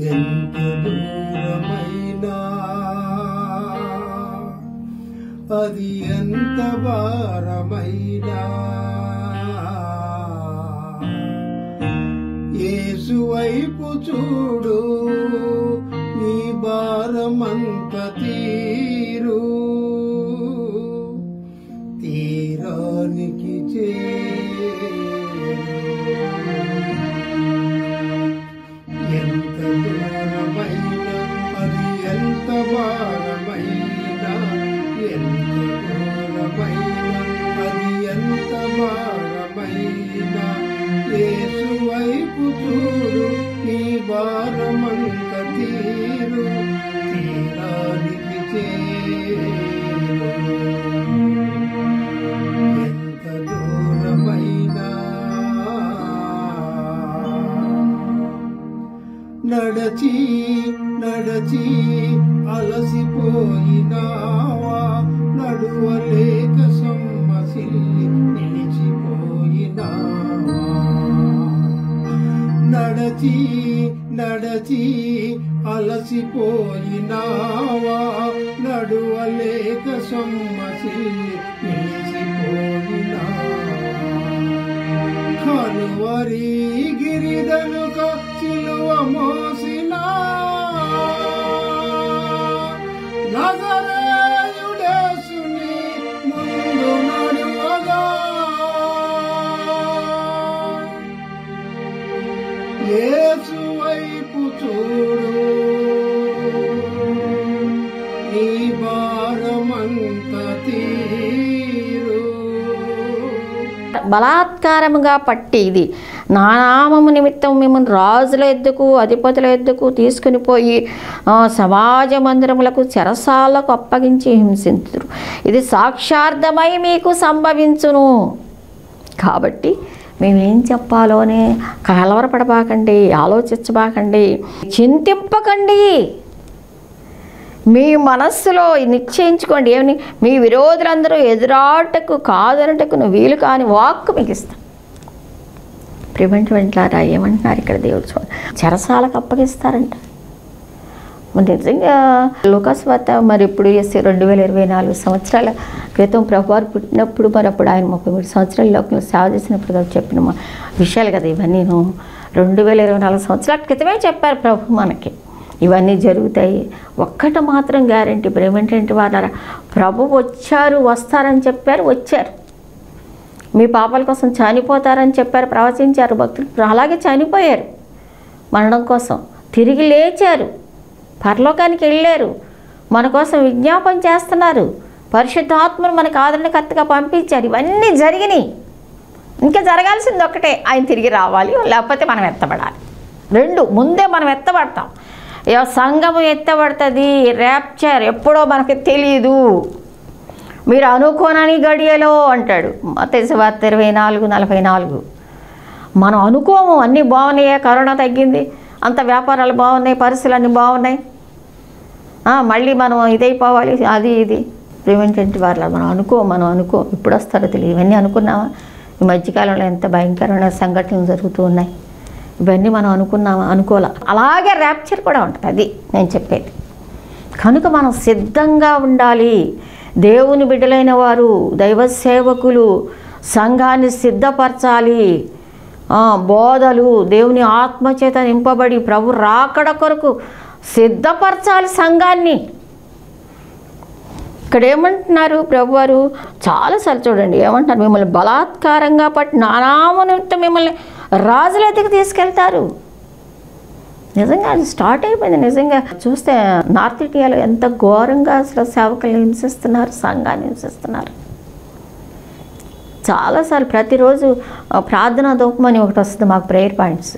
ఎంత దూరమైనా అది ఎంత భారమైనా యేసు వైపు చూడు నీ భారమంత తీరు తీరానికి చేరు ఎంత దూరమైనా అది ఎంత భారమైనా ఎంత దూరమైనా అది ఎంత భారమైనా యేసు వైపు చూడు నీ భారమంత తీరు తీరానికి చేరు ఎంత దూరమైనా నడచి నడచి అలసిపోయినావా నడువలేక సొమ్మసిల్లి నిలిచిపోయినావా నడచి నడచి అలసిపోయినావా నడువలేక సొమ్మసిల్లి నిలిచిపోయినావా కనువరి గిరిదనుక చిలువ మోసిన నజరేయుడేసుని ముందు నడువగా యేసు వైపు చూడు నీ భారమంత తీరు బలాత్కారముగా పట్టి ఇది నా నామము నిమిత్తం మిమ్మల్ని రాజుల ఎద్దుకు అధిపతుల ఎద్దుకు తీసుకుని పోయి ఆ, సమాజ మందిరములకు చెరసాలకు అప్పగించి హింసించురు ఇది సాక్షార్థమై మీకు సంభవించును కాబట్టి మేమేం చెప్పాలోనే కలవరపడబాకండి ఆలోచించబాకండి చింతింపకండి మీ మనస్సులో నిశ్చయించుకోండి ఏమని మీ విరోధులందరూ ఎదురాటకు కాదనటకు నువ్వు వీలు కాని వాక్కు మీకు ఇస్తాను ప్రివెంట్ వెంట్లారా ఏమంటున్నారు ఇక్కడ దేవుడు చూడండి చెరసాలకు అప్పగిస్తారంట మరి నిజంగా లోకస్ వార్త మరి ఇప్పుడు ఎస్సీ రెండు వేల ఇరవై నాలుగు సంవత్సరాల క్రితం ప్రభువారు పుట్టినప్పుడు మరి అప్పుడు ఆయన ముప్పై మూడు సంవత్సరాల లోకంలో సేవ చేసినప్పుడు కదా చెప్పిన మా విషయాలు కదా ఇవన్నీ రెండు వేల ఇరవై నాలుగు సంవత్సరాల క్రితమే చెప్పారు ప్రభు మనకి ఇవన్నీ జరుగుతాయి ఒక్కటి మాత్రం గ్యారంటీ ఏమిటంటే వాళ్ళ ప్రభు వచ్చారు వస్తారని చెప్పారు వచ్చారు మీ పాపాల కోసం చనిపోతారని చెప్పారు ప్రవచించారు భక్తులు అలాగే చనిపోయారు మరణం కోసం తిరిగి లేచారు పరలోకానికి వెళ్ళారు మన కోసం విజ్ఞాపన చేస్తున్నారు పరిశుద్ధాత్మను మనకు ఆదరణకర్తగా పంపించారు ఇవన్నీ జరిగినాయి ఇంకా జరగాల్సింది ఒక్కటే ఆయన తిరిగి రావాలి లేకపోతే మనం ఎత్తబడాలి రెండు ముందే మనం ఎత్తబడతాం ఇక సంఘము ఎత్తబడుతుంది ర్యాప్చర్ ఎప్పుడో మనకి తెలియదు మీరు అనుకోనని గడియలో అంటాడు మతేసు వార్త ఇరవై నాలుగు నలభై నాలుగు మనం అనుకోము అన్నీ బాగున్నాయా కరోనా తగ్గింది అంత వ్యాపారాలు బాగున్నాయి పరిస్థితులు అన్నీ బాగున్నాయి ఆ, మళ్ళీ మనం ఇదైపోవాలి అది ఇది ప్రివెంటెంట్ వాళ్ళ మనం అనుకో మనం అనుకో ఇప్పుడు వస్తారో తెలియదు ఇవన్నీ అనుకున్నామా ఈ మధ్యకాలంలో ఎంత భయంకరమైన సంఘటనలు జరుగుతూ ఉన్నాయి ఇవన్నీ మనం అనుకున్నామా అనుకోలే అలాగే ర్యాప్చర్ కూడా ఉంటుంది అది నేను చెప్పేది కనుక మనం సిద్ధంగా ఉండాలి దేవుని బిడ్డలైన వారు దైవ సేవకులు సంఘాన్ని సిద్ధపరచాలి ఆ, బోధలు దేవుని ఆత్మచేత నింపబడి ప్రభు రాకడ కొరకు సిద్ధపరచాలి సంఘాన్ని ఇక్కడ ఏమంటున్నారు ప్రభువారు చాలాసార్లు చూడండి ఏమంటున్నారు మిమ్మల్ని బలాత్కారంగా పట్టి నానామనిమిత్తం మిమ్మల్ని రాజుల ఎదుగు తీసుకెళ్తారు నిజంగా అది స్టార్ట్ అయిపోయింది నిజంగా చూస్తే నార్త్ ఇండియాలో ఎంత ఘోరంగా అసలు సేవకులు హింసిస్తున్నారు సంఘాన్ని హింసిస్తున్నారు చాలాసార్లు ప్రతిరోజు ఆ, ప్రార్థనా ధూపం అని ఒకటి వస్తుంది మాకు ప్రేయర్ పాయింట్స్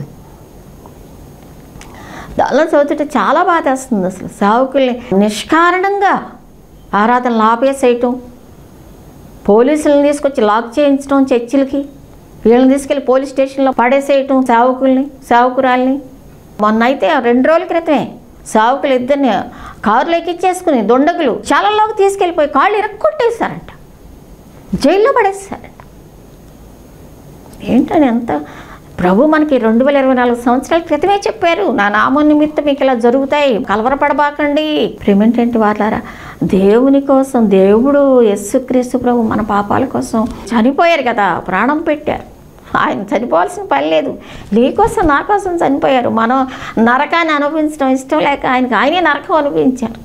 దానిలో చదువుతుంటే చాలా బాధ వేస్తుంది అసలు సేవకుల్ని నిష్కారణంగా ఆరాధనలు ఆపేసేయటం పోలీసులను తీసుకొచ్చి లాక్ చేయించడం చర్చిలకి వీళ్ళని తీసుకెళ్ళి పోలీస్ స్టేషన్లో పడేసేయటం సేవకుల్ని సేవకురాల్ని మొన్న అయితే రెండు రోజుల క్రితమే సేవకులు ఇద్దరిని కారులో ఎక్కించేసుకుని దొండగులు చాలల్లోకి తీసుకెళ్ళిపోయి కాళ్ళు ఇరక్కొట్టేశారంట జైల్లో పడేస్తారంట ఏంటని ఎంత ప్రభు మనకి రెండు వేల ఇరవై నాలుగు సంవత్సరాల క్రితమే చెప్పారు నా నామం నిమిత్తం మీకు ఇలా జరుగుతాయి కలవరపడబాకండి ప్రేమేంటంటే వాళ్ళారా దేవుని కోసం దేవుడు యస్సుక్రీస్తు ప్రభు మన పాపాల కోసం చనిపోయారు కదా ప్రాణం పెట్టారు ఆయన చనిపోవాల్సిన పని లేదు నీ కోసం నా కోసం చనిపోయారు మనం నరకాన్ని అనుభవించడం ఇష్టం లేక ఆయనకి ఆయనే నరకం అనుభవించారు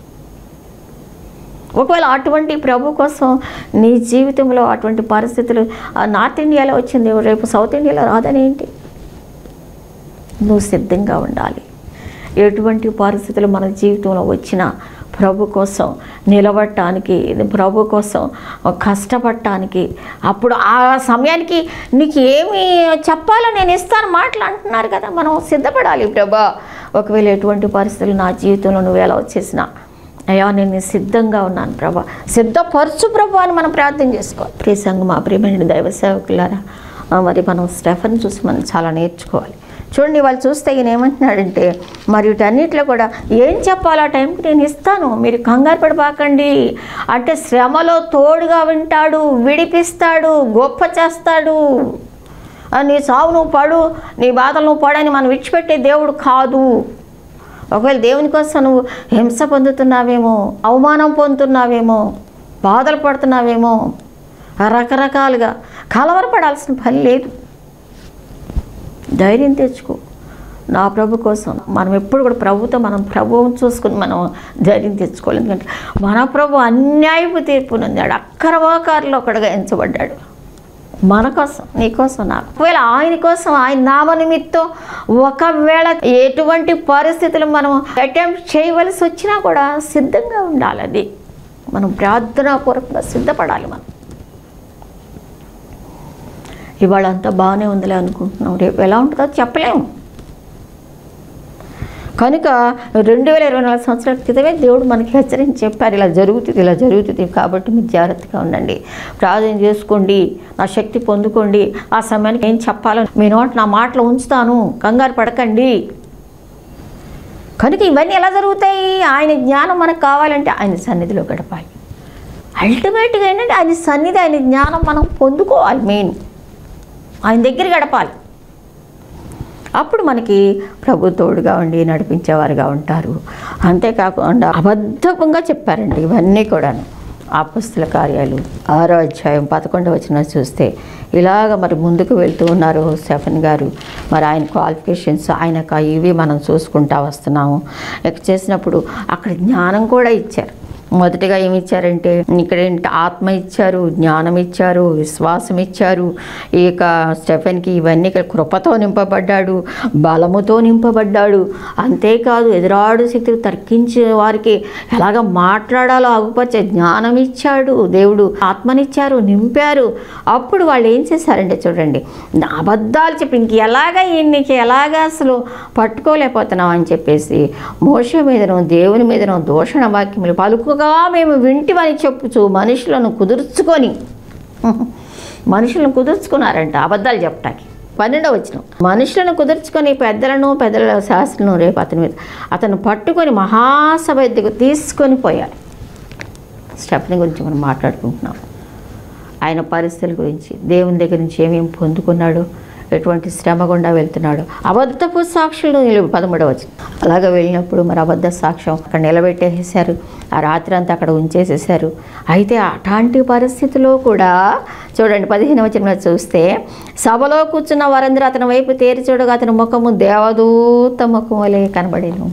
ఒకవేళ అటువంటి ప్రభు కోసం నీ జీవితంలో అటువంటి పరిస్థితులు ఆ నార్త్ ఇండియాలో వచ్చింది రేపు సౌత్ ఇండియాలో రాదని ఏంటి నువ్వు సిద్ధంగా ఉండాలి ఎటువంటి పరిస్థితులు మన జీవితంలో వచ్చినా ప్రభు కోసం నిలబడటానికి ప్రభు కోసం కష్టపడటానికి అప్పుడు ఆ సమయానికి నీకు ఏమి చెప్పాలో నేను ఇస్తాను మాటలు అంటున్నారు కదా మనం సిద్ధపడాలి ప్రభా ఒకవేళ ఎటువంటి పరిస్థితులు నా జీవితంలో నువ్వు ఎలా వచ్చేసినా అయ్యా నేను సిద్ధంగా ఉన్నాను ప్రభా సిద్ధపరచు ప్రభు అని మనం ప్రార్థన చేసుకోవాలి ప్రియ సంగమా ప్రియమైన దైవ సేవకులారా ఆ, మరి మనం స్టెఫన్ చూసి మనం చాలా నేర్చుకోవాలి చూడండి వాళ్ళు చూస్తే ఈయన ఏమంటున్నాడంటే మరి వీటన్నిటిలో కూడా ఏం చెప్పాలో ఆ టైంకి నేను ఇస్తాను మీరు కంగారు పడిపోకండి అంటే శ్రమలో తోడుగా వింటాడు విడిపిస్తాడు గొప్ప చేస్తాడు ఆ, నీ సావు నువ్వు పడు నీ బాధలు నువ్వు పడని మనం విడిచిపెట్టే దేవుడు కాదు ఒకవేళ దేవుని కోసం నువ్వు హింస పొందుతున్నావేమో అవమానం పొందుతున్నావేమో బాధలు పడుతున్నావేమో రకరకాలుగా కలవరపడాల్సిన పని లేదు ధైర్యం తెచ్చుకో నా ప్రభు కోసం మనం ఎప్పుడు కూడా ప్రభుతో మనం ప్రభువుని చూసుకుని మనం ధైర్యం తెచ్చుకోవాలి ఎందుకంటే మన ప్రభు అన్యాయపు తీర్పు నొందాడు అక్రమకారులో ఒకడుగా ఎంచబడ్డాడు మన కోసం నీ కోసం నాకు ఒకవేళ ఆయన కోసం ఆయన నామ నిమిత్తం ఒకవేళ ఎటువంటి పరిస్థితులు మనం అటెంప్ట్ చేయవలసి వచ్చినా కూడా సిద్ధంగా ఉండాలి అది మనం ప్రార్థనాపూర్వకంగా సిద్ధపడాలి మనం ఇవాళ అంతా బాగానే ఉందిలే అనుకుంటున్నాం రేపు ఎలా ఉంటుందో చెప్పలేము కనుక రెండు వేల ఇరవై నాలుగు సంవత్సరాల క్రితమే దేవుడు మనకి హెచ్చరించి చెప్పారు ఇలా జరుగుతుంది ఇలా జరుగుతుంది కాబట్టి మీరు జాగ్రత్తగా ఉండండి ప్రార్థన చేసుకోండి నా శక్తి పొందుకోండి ఆ సమయానికి ఏం చెప్పాలో మీ నోట నా మాటలు ఉంచుతాను కంగారు పడకండి కనుక ఇవన్నీ ఎలా జరుగుతాయి ఆయన జ్ఞానం మనకు కావాలంటే ఆయన సన్నిధిలో గడపాలి అల్టిమేట్గా ఏంటంటే ఆయన సన్నిధి ఆయన జ్ఞానం మనం పొందుకోవాలి మెయిన్ ఆయన దగ్గర గడపాలి అప్పుడు మనకి ప్రభు తోడుగా ఉండి నడిపించేవారుగా ఉంటారు అంతేకాకుండా అబద్ధంగా చెప్పారండి ఇవన్నీ కూడాను ఆపస్తుల కార్యాలు ఆరో అధ్యాయం పదకొండవ వచ్చిన చూస్తే ఇలాగ మరి ముందుకు వెళ్తూ ఉన్నారు స్టెఫన్ గారు మరి ఆయన క్వాలిఫికేషన్స్ ఆయన ఇవి మనం చూసుకుంటా వస్తున్నాము ఇక చేసినప్పుడు అక్కడ జ్ఞానం కూడా ఇచ్చారు మొదటిగా ఏమి ఇచ్చారంటే ఇక్కడ ఏంటి ఆత్మ ఇచ్చారు జ్ఞానం ఇచ్చారు విశ్వాసం ఇచ్చారు ఇక స్టెఫెన్కి ఇవన్నీ ఇక్కడ కృపతో నింపబడ్డాడు బలముతో నింపబడ్డాడు అంతేకాదు ఎదురాడు శక్తులు తర్కించే వారికి ఎలాగ మాట్లాడాలో ఆగుపరిచే జ్ఞానం ఇచ్చాడు దేవుడు ఆత్మనిచ్చారు నింపారు అప్పుడు వాళ్ళు ఏం చేశారంటే చూడండి అబద్ధాలు చెప్పి ఇంక ఎలాగ ఈయనకి ఎలాగ అసలు పట్టుకోలేకపోతున్నాం అని చెప్పేసి మోష మీదను దేవుని మీదను దూషణ వాక్యములు పలుకుగా మేము వింటివని చెప్పుచు మనుషులను కుదుర్చుకొని మనుషులను కుదుర్చుకున్నారంట అబద్ధాలు చెప్పటానికి పన్నెండవ వచ్చిన మనుషులను కుదుర్చుకొని పెద్దలను పెద్దల శాస్త్రులను రేపు అతని మీద అతను పట్టుకొని మహాసభ ఎద్దుకు తీసుకొని పోయారు స్టెప్ని గురించి మనం మాట్లాడుకుంటున్నాం ఆయన పరిస్థితుల గురించి దేవుని దగ్గర నుంచి ఏమేమి పొందుకున్నాడు ఎటువంటి శ్రమ గుండా వెళ్తున్నాడు అబద్ధపు సాక్షులు నిలువ పదమూడవ వచ్చిన అలాగ వెళ్ళినప్పుడు మరి అబద్ధ సాక్ష్యం అక్కడ నిలబెట్టేసేసారు ఆ రాత్రి అంతా అక్కడ ఉంచేసేసారు అయితే అట్లాంటి పరిస్థితిలో కూడా చూడండి పదిహేను వచ్చిన చూస్తే సభలో కూర్చున్న వారందరూ అతని వైపు తేరి చూడగా అతని ముఖము దేవదూత ముఖం వలె కనబడేను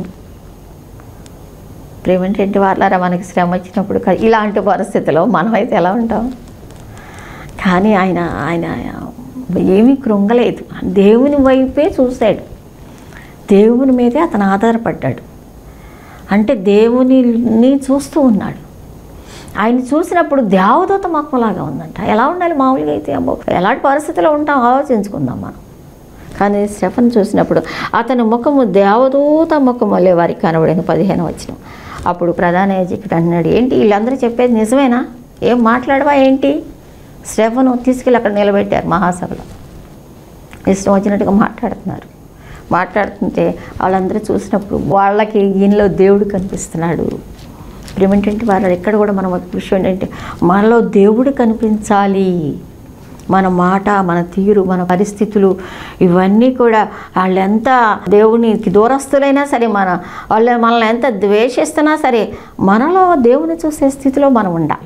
ప్రేమేంటి వాళ్ళారా మనకి శ్రమ వచ్చినప్పుడు క- ఇలాంటి పరిస్థితిలో మనమైతే ఎలా ఉంటాం కానీ ఆయన ఆయన ఏమీ కృంగలేదు దేవుని వైపే చూశాడు దేవుని మీదే అతను ఆధారపడ్డాడు అంటే దేవునిని చూస్తూ ఉన్నాడు ఆయన చూసినప్పుడు దేవదూత మొక్కలాగా ఉందంట ఎలా ఉండాలి మామూలుగా అయితే అమ్మో ఎలాంటి పరిస్థితిలో ఉంటాం ఆలోచించుకుందాం మనం కానీ స్టెఫన్ చూసినప్పుడు అతని ముఖము దేవదూత ముఖం వల్లే వారికి కనబడింది పదిహేను వచ్చిన అప్పుడు ప్రధాన యాజకుడు అన్నాడు ఏంటి వీళ్ళందరూ చెప్పేది నిజమేనా ఏం మాట్లాడవా ఏంటి స్టెఫను తీసుకెళ్ళి అక్కడ నిలబెట్టారు మహాసభలో ఇష్టం వచ్చినట్టుగా మాట్లాడుతున్నారు మాట్లాడుతుంటే వాళ్ళందరూ చూసినప్పుడు వాళ్ళకి ఈయనలో దేవుడు కనిపిస్తున్నాడు ఇప్పుడు ఏంటంటే వాళ్ళు ఎక్కడ కూడా మనం ఒక విషయం ఏంటంటే మనలో దేవుడు కనిపించాలి మన మాట మన తీరు మన పరిస్థితులు ఇవన్నీ కూడా వాళ్ళు ఎంత దేవునికి దూరస్తులైనా సరే మన వాళ్ళు మనల్ని ఎంత ద్వేషిస్తున్నా సరే మనలో దేవుని చూసే స్థితిలో మనం ఉండాలి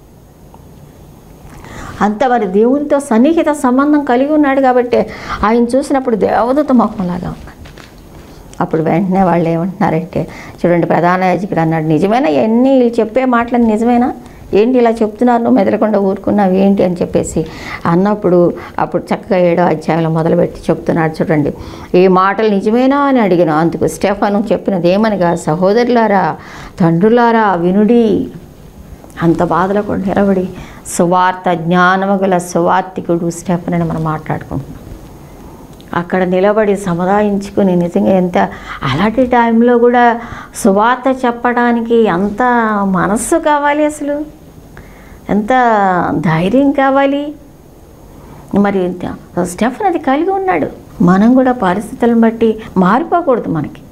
అంత మరి దేవునితో సన్నిహిత సంబంధం కలిగి ఉన్నాడు కాబట్టి ఆయన చూసినప్పుడు దేవదూత మొహంలాగా ఉన్నాడు అప్పుడు వెంటనే వాళ్ళు ఏమంటున్నారంటే చూడండి ప్రధాన యాజకుడు అన్నాడు నిజమేనా ఎన్ని వీళ్ళు చెప్పే మాటలు నిజమేనా ఏంటి ఇలా చెప్తున్నారు నువ్వు మెదలకుండా ఊరుకున్నావు ఏంటి అని చెప్పేసి అన్నప్పుడు అప్పుడు చక్కగా ఏడో అధ్యాయంలో మొదలుపెట్టి చెప్తున్నాడు చూడండి ఈ మాటలు నిజమేనా అని అడిగిన అందుకు స్టెఫను చెప్పినది ఏమనగా సహోదరులారా తండ్రులారా వినుడి అంత బాధలో కూడా నిలబడి సువార్త జ్ఞానము గల సువార్తికుడు స్టెఫన్ అని మనం మాట్లాడుకుంటున్నాం అక్కడ నిలబడి సముదాయించుకుని నిజంగా ఎంత అలాంటి టైంలో కూడా సువార్త చెప్పడానికి ఎంత మనస్సు కావాలి అసలు ఎంత ధైర్యం కావాలి మరి స్టెఫన్ అది కలిగి ఉన్నాడు మనం కూడా పరిస్థితులను బట్టి మారిపోకూడదు మనకి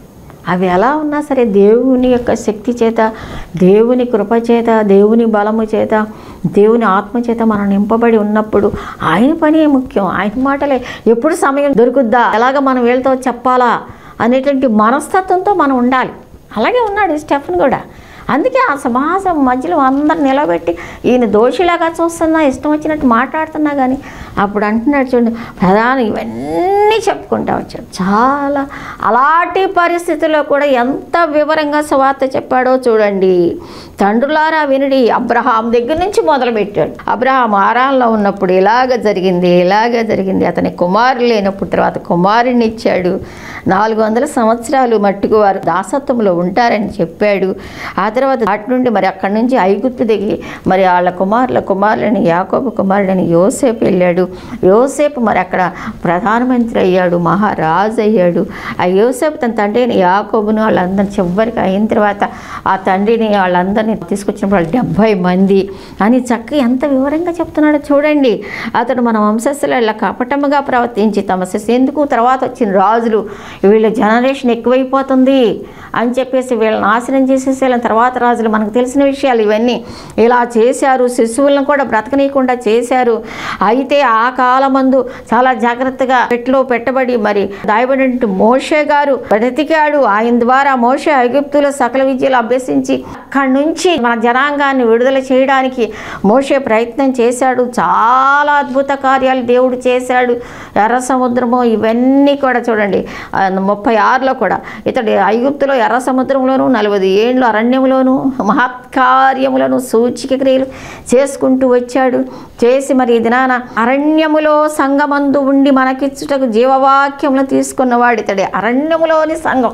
అవి ఎలా ఉన్నా సరే దేవుని యొక్క శక్తి చేత దేవుని కృప చేత దేవుని బలము చేత దేవుని ఆత్మ చేత మనం నింపబడి ఉన్నప్పుడు ఆయన పనే ముఖ్యం ఆయన మాటలే ఎప్పుడు సమయం దొరుకుద్దా ఎలాగ మనం వీళ్ళతో చెప్పాలా అనేటువంటి మనస్తత్వంతో మనం ఉండాలి అలాగే ఉన్నాడు ఈ స్టెఫన్ కూడా అందుకే ఆ సమాజం మధ్యలో అందరు నిలబెట్టి ఈయన దోషిలాగా చూస్తున్నా ఇష్టం వచ్చినట్టు మాట్లాడుతున్నా కానీ అప్పుడు అంటున్నాడు చూడండి ప్రధాన ఇవన్నీ చెప్పుకుంటా వచ్చాడు చాలా అలాంటి పరిస్థితుల్లో కూడా ఎంత వివరంగా సువార్త చెప్పాడో చూడండి తండ్రులారా వినుడి అబ్రహాం దగ్గర నుంచి మొదలుపెట్టాడు అబ్రహాం ఆరాంలో ఉన్నప్పుడు ఇలాగ జరిగింది ఇలాగ జరిగింది అతని కుమారులు లేనప్పుడు తర్వాత కుమారుని ఇచ్చాడు నాలుగు వందల సంవత్సరాలు మట్టుకు వారు దాసత్వంలో ఉంటారని చెప్పాడు ఆ తర్వాత అటు నుండి మరి అక్కడి నుంచి ఐగుప్తు దిగి మరి వాళ్ళ కుమారుల కుమారులని యాకోబు కుమారుడని యోసేపు వెళ్ళాడు యోసేపు మరి అక్కడ ప్రధానమంత్రి అయ్యాడు మహారాజు అయ్యాడు ఆ యోసేపు తన తండ్రిని యాకోబును వాళ్ళందరిని చివరికి అయిన తర్వాత ఆ తండ్రిని వాళ్ళందరినీ తీసుకొచ్చినప్పుడు వాళ్ళు డెబ్భై మంది అని చక్కగా ఎంత వివరంగా చెప్తున్నాడో చూడండి అతడు మన వంశస్థులు ఇలా కపటముగా ప్రవర్తించి తమ శిశు ఎందుకు తర్వాత వచ్చిన రాజులు వీళ్ళ జనరేషన్ ఎక్కువైపోతుంది అని చెప్పేసి వీళ్ళని నాశనం చేసేసి వీళ్ళ తర్వాత రాజులు మనకు తెలిసిన విషయాలు ఇవన్నీ ఇలా చేశారు శిశువులను కూడా బ్రతకనీయకుండా చేశారు అయితే ఆ కాలమందు చాలా జాగ్రత్తగా పెట్లో పెట్టబడి మరి దాయబడినట్టు మోషే గారు బ్రతికాడు ఆయన ద్వారా మోషే ఐగుప్తులో సకల విద్యలు అభ్యసించి అక్కడి నుంచి మన జనాంగాన్ని విడుదల చేయడానికి మోషే ప్రయత్నం చేశాడు చాలా అద్భుత కార్యాలు దేవుడు చేశాడు ఎర్ర సముద్రము ఇవన్నీ కూడా చూడండి ఆ, ముప్పై ఆరులో కూడా ఇతడు ఐగుప్తులో ఎర్ర సముద్రంలోను నలభై ఏళ్ళు అరణ్యములోను మహత్కార్యములను సూచిక క్రియలు చేసుకుంటూ వచ్చాడు చేసి మరి ఈ దినాన అరణ్యములో సంగమందు ఉండి మనకిచ్చుటకు జీవవాక్యములు తీసుకున్నవాడు ఇతడే అరణ్యములోని సంఘం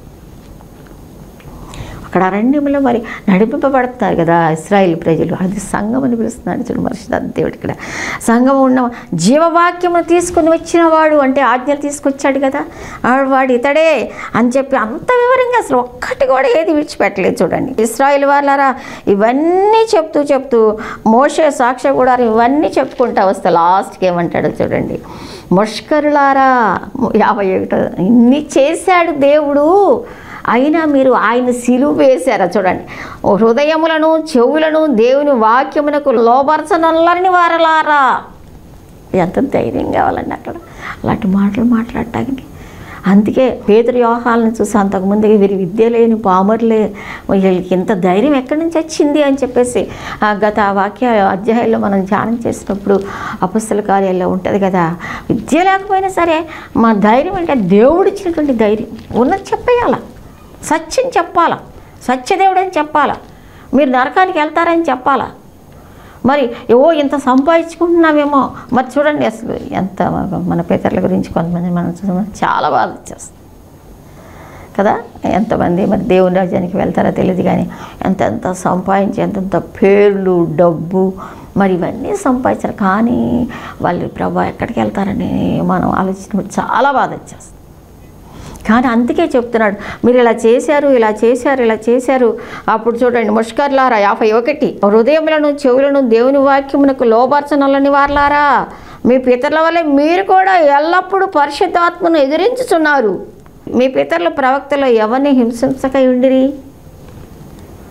అక్కడ అరణ్యంలో మరి నడిపింపబడతారు కదా ఇస్రాయిల్ ప్రజలు అది సంఘం అని పిలుస్తున్నాడు చూడు మనిషి దేవుడు ఇక్కడ సంఘం ఉన్న జీవవాక్యము తీసుకుని వచ్చిన వాడు అంటే ఆజ్ఞలు తీసుకొచ్చాడు కదా ఆ వాడు ఇతడే అని చెప్పి అంత వివరంగా అసలు ఒక్కటి కూడా ఏది విడిచిపెట్టలేదు చూడండి ఇస్రాయిల్ వాళ్ళారా ఇవన్నీ చెప్తూ చెప్తూ మోషే సాక్ష్య కూడా ఇవన్నీ చెప్పుకుంటా వస్తే లాస్ట్కి ఏమంటాడో చూడండి ముష్కరులారా యాభై ఒకటో ఇన్ని చేశాడు దేవుడు అయినా మీరు ఆయన సిలువ వేశారా చూడండి హృదయములను చెవులను దేవుని వాక్యమునకు లోపరచనల్లని వారలారా ఎంత ధైర్యం కావాలండి అక్కడ అలాంటి మాటలు మాట్లాడటానికి అందుకే పేదరి వ్యూహాలను చూసి అంతకుముందు వీరి విద్య లేని పామరులే వీళ్ళకి ఇంత ధైర్యం ఎక్కడి నుంచి వచ్చింది అని చెప్పేసి ఆ గత వాక్య అధ్యాయంలో మనం ధ్యానం చేసినప్పుడు అపుస్తల కార్యాల్లో ఉంటుంది కదా విద్య లేకపోయినా సరే మా ధైర్యం అంటే దేవుడు ఇచ్చినటువంటి ధైర్యం ఉన్నది చెప్పేయాల సత్యం చెప్పాలా సత్యదేవుడు అని చెప్పాలా మీరు నరకానికి వెళ్తారని చెప్పాలా మరి ఓ ఇంత సంపాదించుకుంటున్నామేమో మరి చూడండి అసలు ఎంత మన పితరుల గురించి కొంతమంది మనం చూసాం చాలా బాధ వచ్చేస్తుంది కదా ఎంతమంది మరి దేవుని రాజ్యానికి వెళ్తారో తెలియదు కానీ ఎంతెంత సంపాదించి ఎంతెంత పేర్లు డబ్బు మరి ఇవన్నీ సంపాదించారు కానీ వాళ్ళు ప్రభా ఎక్కడికి వెళ్తారని మనం ఆలోచించినప్పుడు చాలా బాధ వచ్చేస్తుంది కానీ అందుకే చెప్తున్నాడు మీరు ఇలా చేశారు ఇలా చేశారు ఇలా చేశారు అప్పుడు చూడండి ముష్కర్లారా యాభై ఒకటి హృదయములను చెవులను దేవుని వాక్యమునకు లోపరచనలని వారలారా మీ పితరుల వల్లే మీరు కూడా ఎల్లప్పుడూ పరిశుద్ధాత్మను ఎదిరించుచున్నారు మీ పితరుల ప్రవక్తలో ఎవరిని హింసించక ఉండిరి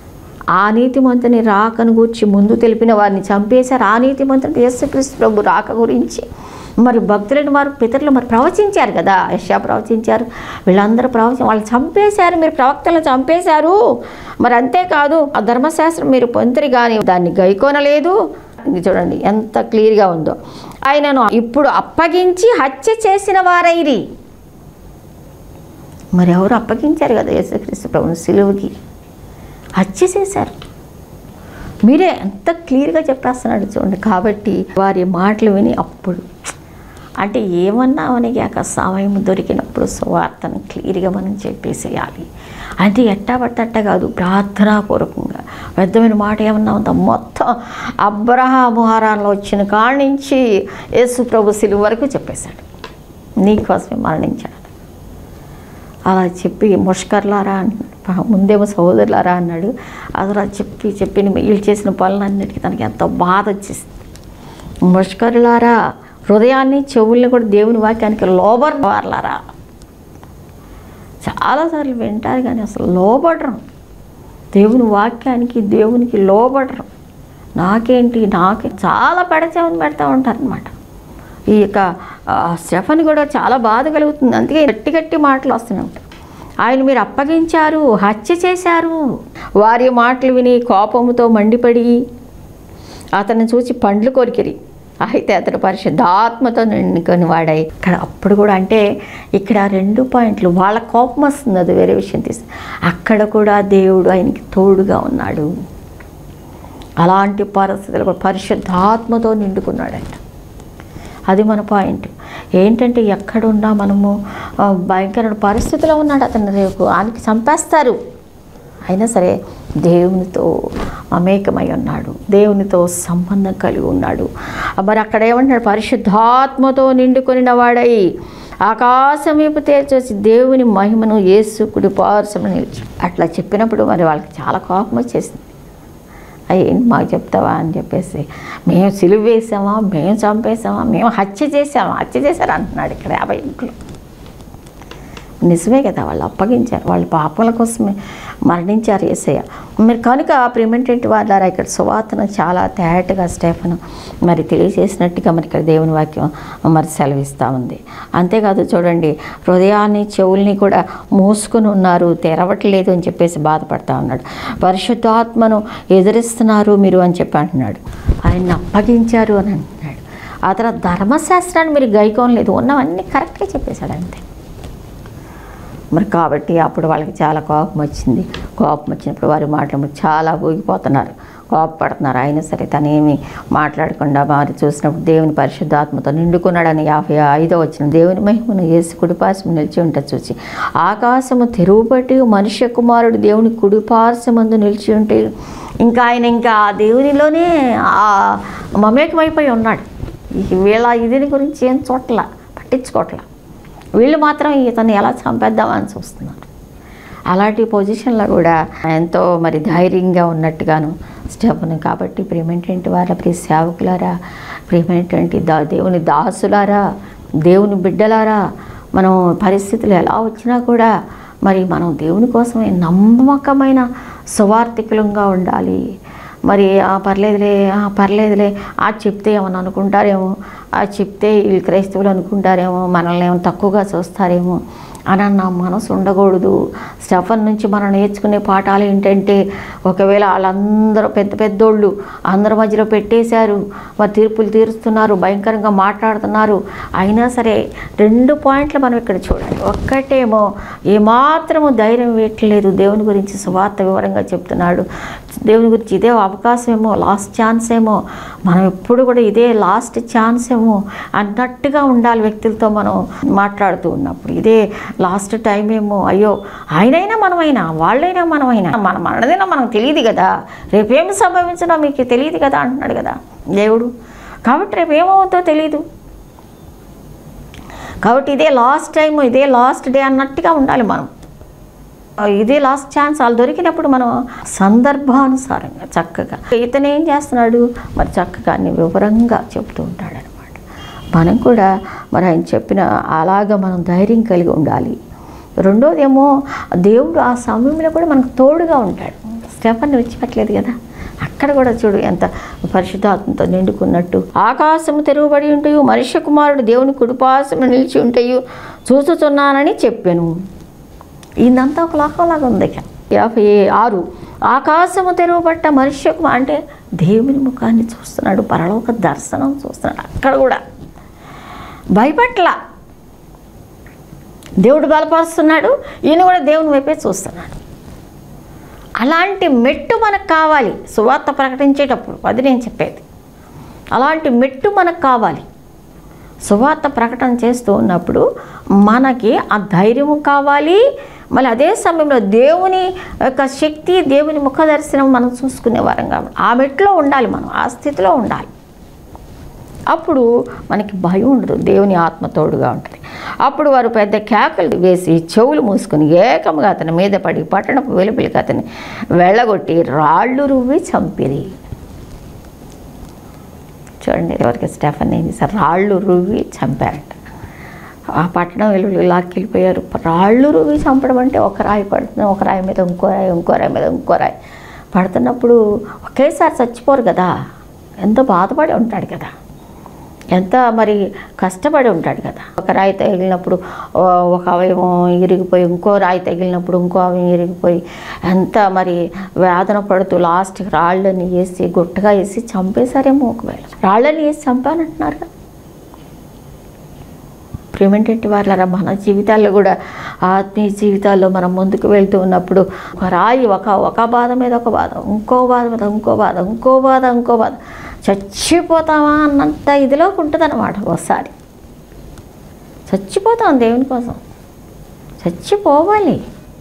ఆ నీతిమంతుని రాకను గూర్చి ముందు తెలిపిన వారిని చంపేశారు ఆ నీతిమంతుని యేసుక్రీస్తు ప్రభు రాక గురించి మరి భక్తులైన వారు పితరులు మరి ప్రవచించారు కదా యశా ప్రవచించారు వీళ్ళందరూ ప్రవచన వాళ్ళు చంపేశారు మీరు ప్రవక్తలను చంపేశారు మరి అంతేకాదు ఆ ధర్మశాస్త్రం మీరు పొంతిరి కానీ దాన్ని గైకోనలేదు ఇది చూడండి ఎంత క్లియర్గా ఉందో ఆయనను ఇప్పుడు అప్పగించి హత్య చేసిన వారైరి మరి ఎవరు అప్పగించారు కదా యేసుక్రీస్తు ప్రభుని సిలువుకి హత్య చేశారు మీరే ఎంత క్లియర్గా చెప్పేస్తున్నాడు చూడండి కాబట్టి వారి మాటలు విని అప్పుడు అంటే ఏమన్నా మనకి ఆ సమయం దొరికినప్పుడు సువార్తను క్లియర్గా మనం చెప్పేసేయాలి అంటే ఎట్టా పట్టట్ట కాదు ప్రార్థనాపూర్వకంగా పెద్దమైన మాట ఏమన్నా ఉందా మొత్తం అబ్రహాము హారాల్లో వచ్చిన కాడి నుంచి యేసు ప్రభు సిలువ వరకు చెప్పేశాడు నీకోసమే మరణించాడు అలా చెప్పి ముష్కర్లారా అన్నాడు పా- ముందేమో సహోదరులారా అన్నాడు అలా చెప్పి చెప్పి వీళ్ళు చేసిన పనులన్నిటికీ తనకి ఎంతో బాధ వచ్చేసింది ముష్కరులారా హృదయాన్ని చెవుల్ని కూడా దేవుని వాక్యానికి లోబర్ వారలారా చాలాసార్లు వింటారు కానీ అసలు లోబడరు దేవుని వాక్యానికి దేవునికి లోబడరు నాకేంటి నాకే చాలా పెడచేమని పెడతా ఉంటారు అనమాట ఈ యొక్క ఆ, స్టెఫన్ కూడా చాలా బాధ కలుగుతుంది అందుకే గట్టి గట్టి మాటలు వస్తూనే ఉంటాయి ఆయన మీరు అప్పగించారు హత్య చేశారు వారి మాటలు విని కోపముతో మండిపడి అతన్ని చూసి పండ్లు కొరికిరి అయితే అతడు పరిశుద్ధాత్మతో నిండుకొని వాడాయి ఇక్కడ అప్పుడు కూడా అంటే ఇక్కడ రెండు పాయింట్లు వాళ్ళ కోపం వస్తుంది అది వేరే విషయం తీసి అక్కడ కూడా దేవుడు ఆయనకి తోడుగా ఉన్నాడు అలాంటి పరిస్థితులు కూడా పరిశుద్ధాత్మతో నిండుకున్నాడంట అది మన పాయింట్ ఏంటంటే ఎక్కడున్నా మనము ఆ, భయంకరమైన పరిస్థితిలో ఉన్నాడు అతను రేపు ఆయనకి చంపేస్తారు అయినా సరే దేవునితో మమేకమై ఉన్నాడు దేవునితో సంబంధం కలిగి ఉన్నాడు మరి అక్కడ ఏమంటున్నాడు పరిశుద్ధాత్మతో నిండుకొనిన వాడై ఆకాశం వైపు తేల్చేసి దేవుని మహిమను యేసు కుడి పార్శ్వమున నిలిచి అట్లా చెప్పినప్పుడు మరి వాళ్ళకి చాలా కోపం వచ్చేసింది అయ్యి మాకు చెప్తావా అని చెప్పేసి మేము సిలువ వేసామా మేము చంపేసామా మేము హత్య చేసామా హత్య చేశారు అంటున్నాడు ఇక్కడ యాభై ఇంట్లో నిజమే కదా వాళ్ళు అప్పగించారు వాళ్ళ పాపల కోసమే మరణించారు ఏసయ్య మరి కనుక ప్రిమెంటెంట్ వాళ్ళారా ఇక్కడ సువార్తను చాలా తేటగా స్టేఫన్ మరి తెలియజేసినట్టుగా మరి ఇక్కడ దేవుని వాక్యం మరి సెలవిస్తూ ఉంది అంతేకాదు చూడండి హృదయాన్ని చెవుల్ని కూడా మూసుకుని ఉన్నారు తెరవట్లేదు అని చెప్పేసి బాధపడతా ఉన్నాడు పరిశుద్ధాత్మను ఎదిరిస్తున్నారు మీరు అని చెప్పి అంటున్నాడు ఆయన్ని అప్పగించారు అని అంటున్నాడు ఆ తర్వాత ధర్మశాస్త్రాన్ని మీరు గైకోనలేదు ఉన్నవన్నీ కరెక్ట్గా చెప్పేశాడు అంతే మరి కాబట్టి అప్పుడు వాళ్ళకి చాలా కోపం వచ్చింది కోపం వచ్చినప్పుడు వారి మాటలు చాలా ఊగిపోతున్నారు కోపపడుతున్నారు అయినా సరే తనేమి మాట్లాడకుండా వారు చూసినప్పుడు దేవుని పరిశుద్ధాత్మతో నిండుకున్నాడని యాభై ఐదో వచ్చిన దేవుని మహిమను వేసి కుడిపార్శ్వం నిలిచి ఉంటే చూసి ఆకాశము తెరువుబట్టి మనుష్య కుమారుడు దేవుని కుడిపార్శ్వమందు నిలిచి ఉంటే ఇంకా ఆయన ఇంకా ఆ దేవునిలోనే ఆ మమేకమైపోయి ఉన్నాడు ఈ వీళ్ళ ఇదిని గురించి ఏం చోట్ల పట్టించుకోవట్ల వీళ్ళు మాత్రం ఇతన్ని ఎలా చంపేద్దామని చూస్తున్నారు అలాంటి పొజిషన్లో కూడా ఎంతో మరి ధైర్యంగా ఉన్నట్టుగాను స్టెప్ను కాబట్టి ప్రియమైనటువంటి వారా ప్రియ సేవకులారా ప్రియమైనటువంటి దా దేవుని దాసులారా దేవుని బిడ్డలారా మనం పరిస్థితులు ఎలా వచ్చినా కూడా మరి మనం దేవుని కోసమే నమ్మకమైన సువార్థికులంగా ఉండాలి మరి ఆ పర్లేదులే ఆ పర్లేదులే ఆ చెప్తే ఏమని అనుకుంటారేమో ఆ చెప్తే వీళ్ళు క్రైస్తవులు అనుకుంటారేమో మనల్ని ఏమో తక్కువగా చూస్తారేమో అని నా మనసు ఉండకూడదు స్టఫన్ నుంచి మనం నేర్చుకునే పాఠాలు ఏంటంటే ఒకవేళ వాళ్ళందరూ పెద్ద పెద్దోళ్ళు అందరి మధ్యలో పెట్టేశారు మరి తీర్పులు తీరుస్తున్నారు భయంకరంగా మాట్లాడుతున్నారు అయినా సరే రెండు పాయింట్లు మనం ఇక్కడ చూడాలి ఒక్కటేమో ఏమాత్రము ధైర్యం వేయట్లేదు దేవుని గురించి సువార్త వివరంగా చెప్తున్నాడు దేవుని గురించి ఇదే అవకాశం ఏమో లాస్ట్ ఛాన్స్ ఏమో మనం ఎప్పుడు కూడా ఇదే లాస్ట్ ఛాన్స్ ఏమో అన్నట్టుగా ఉండాలి వ్యక్తులతో మనం మాట్లాడుతూ ఉన్నప్పుడు ఇదే లాస్ట్ టైం ఏమో అయ్యో ఆయనైనా మనమైనా వాళ్ళైనా మనమైనా మన మనదైనా మనకు తెలియదు కదా రేపేం సంభవించినా మీకు తెలియదు కదా అంటున్నాడు కదా దేవుడు కాబట్టి రేపు ఏమవుతుందో తెలియదు కాబట్టి ఇదే లాస్ట్ టైం ఇదే లాస్ట్ డే అన్నట్టుగా ఉండాలి మనం ఇదే లాస్ట్ ఛాన్స్ వాళ్ళు దొరికినప్పుడు మనం సందర్భానుసారంగా చక్కగా ఇతను ఏం చేస్తున్నాడు మరి చక్కగా అన్ని వివరంగా చెప్తూ ఉంటాడు అనమాట మనం కూడా మరి ఆయన చెప్పిన అలాగా మనం ధైర్యం కలిగి ఉండాలి రెండోదేమో దేవుడు ఆ సమయంలో కూడా మనకు తోడుగా ఉంటాడు స్టెఫన్ విడిచిపెట్టలేదు కదా అక్కడ కూడా చూడు ఎంత పరిశుద్ధాత్మతో నిండుకున్నట్టు ఆకాశము తెరువబడి ఉంటాయు మనుష్య కుమారుడు దేవుని కుడిపాసము నిలిచి ఉంటాయు చూచుతున్నానని చెప్పాను ఇదంతా ఒక లోకంలాగా ఉంది ఇక యాభై ఆరు ఆకాశము తెరవబట్ట మనుష్యకు అంటే దేవుని ముఖాన్ని చూస్తున్నాడు పరలోక దర్శనం చూస్తున్నాడు అక్కడ కూడా భయపట్ల దేవుడు బలపరుస్తున్నాడు ఈయన కూడా దేవుని వైపే చూస్తున్నాడు అలాంటి మెట్టు మనకు కావాలి సువార్త ప్రకటించేటప్పుడు అది నేను చెప్పేది అలాంటి మెట్టు మనకు కావాలి సువార్త ప్రకటన చేస్తూ ఉన్నప్పుడు మనకి ఆ ధైర్యము కావాలి మళ్ళీ అదే సమయంలో దేవుని యొక్క శక్తి దేవుని ముఖ దర్శనం మనం చూసుకునే వారం కాబట్టి ఆ మెట్లో ఉండాలి మనం ఆ స్థితిలో ఉండాలి అప్పుడు మనకి భయం ఉండదు దేవుని ఆత్మ తోడుగా ఉంటుంది అప్పుడు వారు పెద్ద కేకలు వేసి చెవులు మూసుకుని ఏకముగా అతని మీద పడి పట్టణపు వెలుపలికి అతన్ని వెళ్ళగొట్టి రాళ్ళు రువ్వి చంపిరి చూడండి ఎవరికి స్టెఫన్ ఏం చేశారు రాళ్ళు రువ్వి చంపారంట ఆ పట్టణం వెలుగులు లాక్కెళ్ళిపోయారు రాళ్ళు రువ్వి చంపడం అంటే ఒక రాయి పడుతుంది ఒక రాయి మీద ఇంకో రాయి ఇంకో రాయి మీద ఇంకో రాయి పడుతున్నప్పుడు ఒకేసారి చచ్చిపోరు కదా ఎంతో బాధపడి ఉంటాడు కదా ఎంత మరి కష్టపడి ఉంటాడు కదా ఒక రాయి తగిలినప్పుడు ఓ, ఒక అవయవం ఇరిగిపోయి ఇంకో రాయి తగిలినప్పుడు ఇంకో అవయవం ఇరిగిపోయి ఎంత మరి వేదన పడుతూ లాస్ట్కి రాళ్ళని వేసి గుట్టగా వేసి చంపేశారేమో ఒకవేళ రాళ్ళని వేసి చంపానంటున్నారు కదా ప్రేమేంటంటే వాళ్ళ మన జీవితాల్లో కూడా ఆత్మీయ జీవితాల్లో మనం ముందుకు వెళ్తూ ఉన్నప్పుడు ఒక రాయి ఒక ఒక బాధ మీద ఒక బాధ ఇంకో బాధ మీద ఇంకో బాధ ఇంకో బాధ ఇంకో బాధ చచ్చిపోతామా అన్నంత ఇదిలోకి ఉంటుంది అనమాట ఒకసారి చచ్చిపోతాం దేవుని కోసం చచ్చిపోవాలి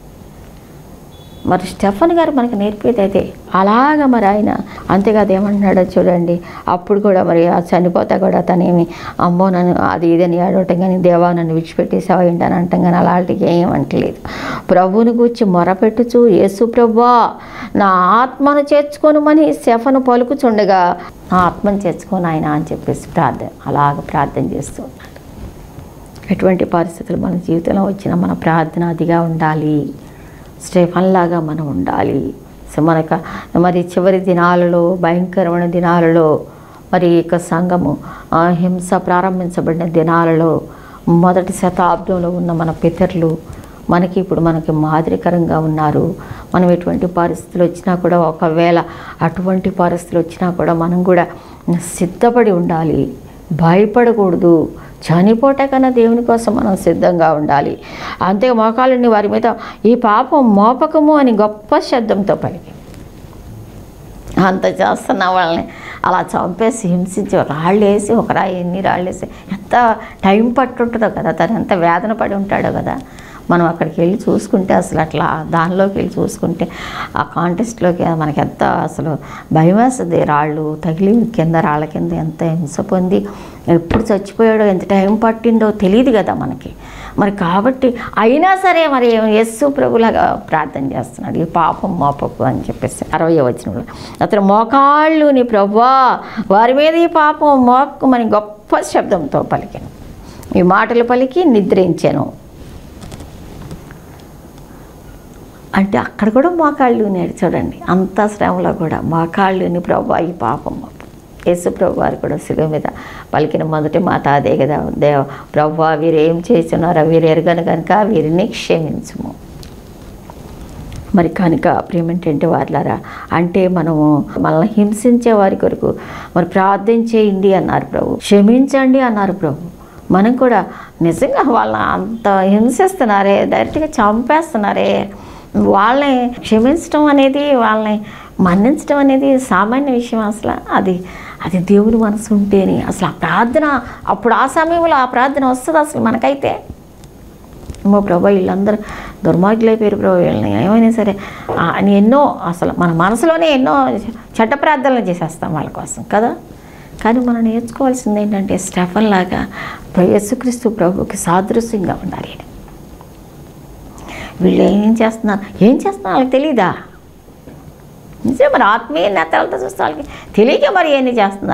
మరి స్టెఫన్ గారు మనకి నేర్పేది అయితే అలాగ మరి ఆయన అంతేకాదు ఏమంటున్నాడో చూడండి అప్పుడు కూడా మరి ఆ చనిపోతా కూడా తనేమి అమ్మో నన్ను అది ఇదని ఆడటం కానీ దేవా నన్ను విడిచిపెట్టేసావా ఏంటని అంటాం కానీ అలాంటివి ఏం అంటలేదు ప్రభువుని గూర్చి మొరపెట్టుచు యేసు ప్రభువా నా ఆత్మను చేర్చుకొనుమని స్టెఫను పలుకుచుండగా నా ఆత్మను చేర్చుకొని ఆయన అని చెప్పేసి ప్రార్థన అలాగ ప్రార్థన చేస్తూ ఉన్నాడు ఎటువంటి పరిస్థితులు మన జీవితంలో వచ్చినా మన ప్రార్థన అదిగా ఉండాలి స్టెఫన్ లాగా మనం ఉండాలి సో మనక మరి చివరి దినాలలో భయంకరమైన దినాలలో మరి ఈ యొక్క సంఘము ఆ, హింస ప్రారంభించబడిన దినాలలో మొదటి శతాబ్దంలో ఉన్న మన పితరులు మనకి ఇప్పుడు మనకి మాదిరికరంగా ఉన్నారు మనం ఎటువంటి పరిస్థితులు వచ్చినా కూడా ఒకవేళ అటువంటి పరిస్థితులు వచ్చినా కూడా మనం కూడా సిద్ధపడి ఉండాలి భయపడకూడదు చనిపోటే కన్నా దేవుని కోసం మనం సిద్ధంగా ఉండాలి అంతే మోకాళ్ళని వారి మీద ఈ పాపం మోపకము అని గొప్ప శబ్దంతో పలికి అంత చేస్తున్న వాళ్ళని అలా చంపేసి హింసించి రాళ్ళు వేసి ఒక రాయి ఎన్ని రాళ్ళు వేసి ఎంత టైం పట్టుంటుందో కదా తను ఎంత వేదన పడి ఉంటాడో కదా మనం అక్కడికి వెళ్ళి చూసుకుంటే అసలు అట్లా దానిలోకి వెళ్ళి చూసుకుంటే ఆ కాంటెస్ట్లోకి మనకి ఎంత అసలు భయం వేస్తుంది రాళ్ళు తగిలి కింద రాళ్ళ కింద ఎంత హింస పొంది ఎప్పుడు చచ్చిపోయాడో ఎంత టైం పట్టిందో తెలియదు కదా మనకి మరి కాబట్టి అయినా సరే మరి యస్సు ప్రభులాగా ప్రార్థన చేస్తున్నాడు ఈ పాపం మోపకు అని చెప్పేసి అరవై వచనంలో అతను మోకాళ్ళు నీ ప్రభువా వారి మీద ఈ పాపం మోపకమని గొప్ప శబ్దంతో పలికాను ఈ మాటలు పలికి నిద్రించాను అంటే అక్కడ కూడా మోకాళ్ళు నేడు చూడండి అంత శ్రమలో కూడా మోకాళ్ళుని ప్రభు ఈ పాపం యేసు ప్రభు వారు కూడా శిలువ మీద పలికిన మొదటి మాట అదే కదా దేవ ప్రభు వీరు ఏం చేస్తున్నారో వీరు ఎరగను కనుక వీరిని క్షమించుము మరి కనుక ప్రేమేంటంటే వాళ్ళారా అంటే మనము మనల్ని హింసించే వారి కొరకు మరి ప్రార్థన చేయండి అన్నారు ప్రభు క్షమించండి అన్నారు ప్రభు మనం కూడా నిజంగా వాళ్ళని అంత హింసిస్తున్నారే డైరెక్ట్గా చంపేస్తున్నారే వాళ్ళని క్షమించడం అనేది వాళ్ళని మన్నించడం అనేది సామాన్య విషయం అసలు అది అది దేవుని మనసు ఉంటేనే అసలు ఆ ప్రార్థన అప్పుడు ఆ సమయంలో ఆ ప్రార్థన వస్తుంది అసలు మనకైతే ఏమో ప్రభా వీళ్ళందరూ దుర్మార్గులైపోయారు ప్రభు వీళ్ళని ఏమైనా సరే ఆ, అని ఎన్నో అసలు మన మనసులోనే ఎన్నో చెడ్డ ప్రార్థనలు చేసేస్తాం వాళ్ళ కోసం కదా కానీ మనం నేర్చుకోవాల్సింది ఏంటంటే స్టెఫన్ లాగా యేసుక్రీస్తు ప్రభుకి సాదృశ్యంగా ఉండాలి వీళ్ళు ఏం చేస్తున్నారు ఏం చేస్తున్నారు వాళ్ళకి తెలీదా నిజమే మరి ఆత్మీయ నేతలతో చూస్తే వాళ్ళకి తెలియక మరి ఏమి చేస్తున్నారు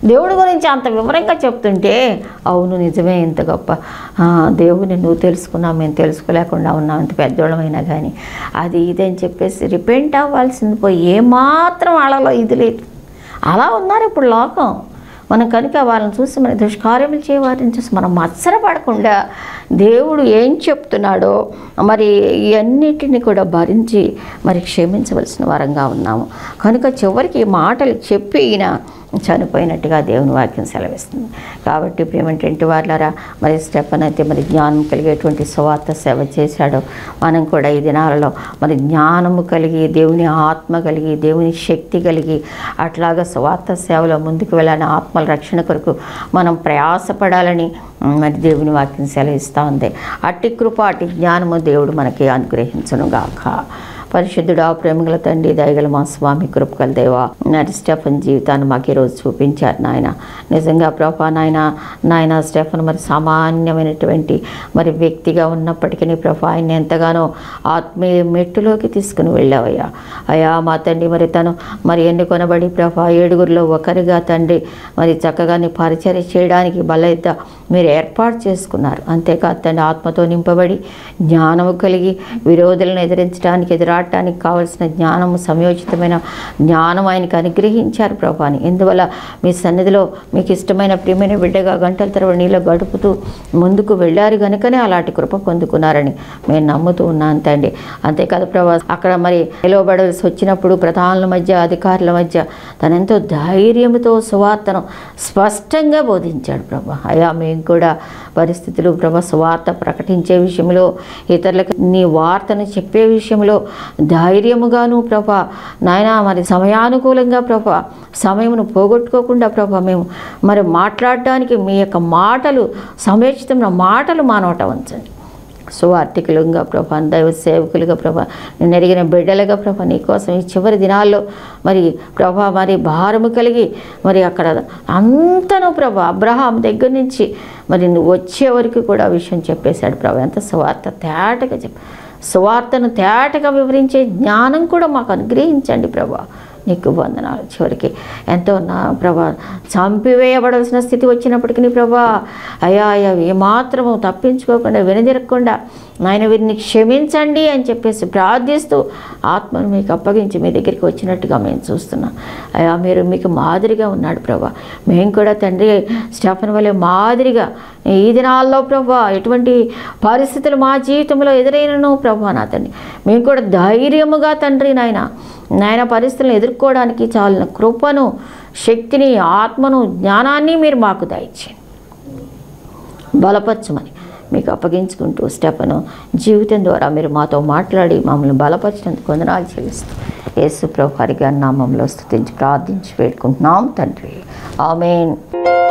దేవుడి గురించి అంత వివరంగా చెప్తుంటే అవును నిజమే ఇంత గొప్ప ఆ, దేవుని నువ్వు తెలుసుకున్నావు మేము తెలుసుకోలేకుండా ఉన్నాం ఇంత పెద్దోళ్ళమైనా కానీ అది ఇది అని చెప్పేసి రిపెంట్ అవ్వాల్సింది పోయి ఏమాత్రం వాళ్ళలో ఇది లేదు అలా ఉన్నారు ఇప్పుడు లోకం మనం కనుక వాళ్ళని చూసి మన దుష్కార్యములు చేయవారిని చూసి మనం మత్సరపడకుండా దేవుడు ఏం చెప్తున్నాడో మరి ఇవన్నిటిని కూడా భరించి మరి క్షమించవలసిన వారంగా ఉన్నాము కనుక చివరికి ఈ మాటలు చెప్పి ఈయన చనిపోయినట్టుగా దేవుని వాక్యం సెలవిస్తుంది కాబట్టి ప్రేమేంటి వాళ్ళరా మరి స్టెఫన్ అయితే మరి జ్ఞానం కలిగేటువంటి సువార్త సేవ చేశాడు మనం కూడా ఈ దినాలలో మరి జ్ఞానము కలిగి దేవుని ఆత్మ కలిగి దేవుని శక్తి కలిగి అట్లాగా సువార్త సేవలో ముందుకు వెళ్ళాలని ఆత్మల రక్షణ కొరకు మనం ప్రయాసపడాలని ఉమ్, మరి దేవుని వాక్యం సెలవిస్తూ ఉంది అట్టి కృప అట్టి జ్ఞానము దేవుడు మనకి అనుగ్రహించును గాక పరిశుద్ధుడా ప్రేమగల తండ్రి దయగల మా స్వామి కృపగల దేవా నాటి స్టెఫన్ జీవితాన్ని మాకు ఈరోజు చూపించారు నాయన నిజంగా ప్రభా నాయన నాయన స్టెఫన్ మరి సామాన్యమైనటువంటి మరి వ్యక్తిగా ఉన్నప్పటికీ ప్రభా ఆయన ఎంతగానో ఆత్మీయ మెట్టులోకి తీసుకుని వెళ్ళావయ్యా అయ్యా మా తండ్రి మరి తను మరి ఎన్నుకొనబడి ప్రభా ఏడుగురిలో ఒకరిగా తండ్రి మరి చక్కగా నీ పరిచర్య చేయడానికి బలైత మీరు ఏర్పాటు చేసుకున్నారు అంతేకాదు తండ్రి ఆత్మతో నింపబడి జ్ఞానము కలిగి విరోధులను ఎదిరించడానికి ఎదురాడటానికి కావలసిన జ్ఞానము సంయోజితమైన జ్ఞానం ఆయనకు అనుగ్రహించారు ప్రభాని ఇందువల్ల మీ సన్నిధిలో మీకు ఇష్టమైన ప్రియమైన బిడ్డగా గంటల తరబడి నీలో గడుపుతూ ముందుకు వెళ్ళారు కనుకనే అలాంటి కృప పొందుకున్నారని మేము నమ్ముతూ ఉన్నాను తండ్రి అంతేకాదు ప్రభా అక్కడ మరి నిలవబడాల్సి వచ్చినప్పుడు ప్రధానుల మధ్య అధికారుల మధ్య తనెంతో ధైర్యంతో సువార్తను స్పష్టంగా బోధించాడు ప్రభా అయ్యా మేము కూడా పరిస్థితులు ప్రభా సువార్త ప్రకటించే విషయంలో ఇతరులకు నీ వార్తను చెప్పే విషయంలో ధైర్యముగాను ప్రభా నాయన మరి సమయానుకూలంగా ప్రభా సమయమును పోగొట్టుకోకుండా ప్రభా మేము మరి మాట్లాడడానికి మీ యొక్క మాటలు సమయోచితమైన మాటలు మా నోట ఉంచండి సువార్థికులుగా ప్రభా దైవ సేవకులుగా ప్రభా నేను ఎరిగిన బిడ్డలుగా ప్రభా నీకోసం ఈ చివరి దినాల్లో మరి ప్రభా మరి భారము కలిగి మరి అక్కడ అంతను ప్రభా అబ్రహాం దగ్గర నుంచి మరి నువ్వు వచ్చే వరకు కూడా ఆ విషయం చెప్పేశాడు ప్రభా ఎంత సువార్త తేటగా చెప్ప సువార్తను తేటగా వివరించే జ్ఞానం కూడా మాకు అనుగ్రహించండి ప్రభా నీకు వందనాలు చివరికి ఎంతో నా ప్రభా చంపివేయబడాల్సిన స్థితి వచ్చినప్పటికీ ప్రభా అయ్యా అయ్యా ఏమాత్రము తప్పించుకోకుండా వెనుదిరగకుండా నాయన వీరిని క్షమించండి అని చెప్పేసి ప్రార్థిస్తూ ఆత్మను మీకు అప్పగించి మీ దగ్గరికి వచ్చినట్టుగా మేము చూస్తున్నాం అయ్యా మీరు మీకు మాదిరిగా ఉన్నాడు ప్రభా మేము కూడా తండ్రి స్టెఫన్ వలె మాదిరిగా ఈ దినాల్లో ప్రభా ఎటువంటి పరిస్థితులు మా జీవితంలో ఎదురైనను ప్రభా నా తండ్రి మేము కూడా ధైర్యముగా తండ్రి నాయన నాయన పరిస్థితులను ఎదుర్కోవడానికి చాలిన కృపను శక్తిని ఆత్మను జ్ఞానాన్ని మీరు మాకు దయచేయండి బలపరచమని మీకు అప్పగించుకుంటూ స్టెపను జీవితం ద్వారా మీరు మాతో మాట్లాడి మమ్మల్ని బలపరిచినందుకు వందనాలు చెల్లిస్తూ యేసు ప్రభు హరిగా నామంలో స్థుతించి ప్రార్థించి వేడుకుంటున్నాం తండ్రి ఆమెన్